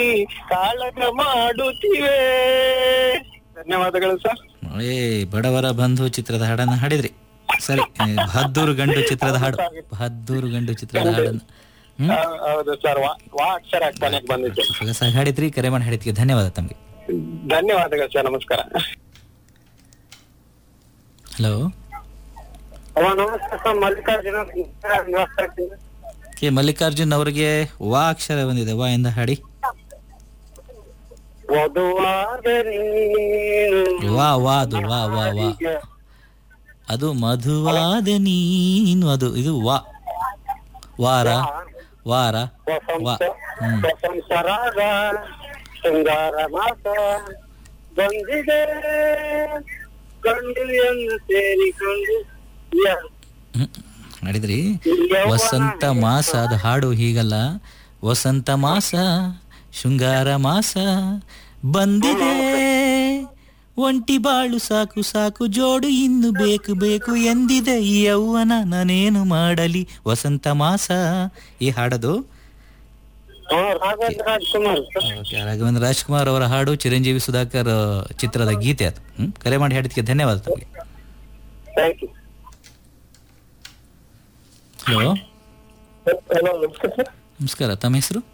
ಕಾಳಗ ಮಾಡುತ್ತಿವೆ ಧನ್ಯವಾದಗಳು ಸರ್ ಏ ಬಡವರ ಬಂಧು ಚಿತ್ರದ ಹಾಡನ್ನ ಹಾಡಿದ್ರಿ ಸರಿ ಏ, ಬಹದ್ದೂರು ಗಂಡು ಚಿತ್ರದ ಹಾಡು ಬಹದ್ದೂರು ಗಂಡು ಚಿತ್ರದ ಹಾಡನ್ನ ಹ್ಮ್ ಆ, ಹೌದು ಸರ್ ವಾ ವಾ ಅಕ್ಷರ ಕೊನೆಗೆ ಬಂದಿತ್ತು ಸೊಗಸಾಗಿ ಹಾಡಿದ್ರಿ ಕರೆ ಮಾಡಿ ಹಾಡಿದ್ಕೆ ಧನ್ಯವಾದ ತಮಗೆ ಧನ್ಯವಾದಗಳು ಸರ್ ನಮಸ್ಕಾರ ಹಲೋ ಅವ ನಮಸ್ಕಾರ ಸರ್ ಮಲ್ಲಿಕಾರ್ಜುನ ನಮಸ್ಕಾರ ಕೆ ಮಲ್ಲಿಕಾರ್ಜುನ್ ಅವರಿಗೆ ವಾ ಅಕ್ಷರ ಬಂದಿದೆ ವಾ ಇಂದ ಹಾಡಿ ವಧುವಾದರೆ ವಾ ವಾ ಅದು ವಾ ವಾ ವಾ ಅದು ಮಧುವಾದ ನೀನು ಅದು ಇದು ವಾ ವಾರ ವಾರ ವಾ ಹ್ಮ್ ವಸಂತರಾಗ ಶೃಂಗಾರ ಮಾಸ ಬಂದಿದೆ ಗಂಡು ಎಂದು ಸೇರಿಕೊಂಡು ಯ- ಹ್ಮ್. ಹಾಡಿದ್ರಿ ವಸಂತ ಮಾಸ ಅದು ಹಾಡು ಹೀಗಲ್ಲ ವಸಂತ ಮಾಸ ಶೃಂಗಾರ ಮಾಸ ಬಂದಿದೆ ಒಂಟಿ ಬಾಳು ಸಾಕು ಸಾಕು ಜೋಡು ಇನ್ನು ಬೇಕು ಬೇಕು ಎಂದಿದೆ ಈ ಯೌವನ ನಾನೇನು ಮಾಡಲಿ ವಸಂತ ಮಾಸ ಈ ಹಾಡದು ಹಾ, ರಾಘವೇಂದ್ರ ರಾಜ್ಕುಮಾರ್ ಸರ್. ಓಕೆ, ರಾಘವೇಂದ್ರ ರಾಜ್ಕುಮಾರ್ ಅವರ ಹಾಡು ಚಿರಂಜೀವಿ ಸುಧಾಕರ್ ಚಿತ್ರದ ಗೀತೆ ಅದು ಹ್ಮ್ ಕರೆ ಮಾಡಿ ಹಾಡಿದ್ಕೆ ಧನ್ಯವಾದ ತಮಗೆ Thank you. ಹಲೋ Hello, ನಮಸ್ಕಾರ ಸರ್ ನಮಸ್ಕಾರ ತಮ್ಮ ಹೆಸರು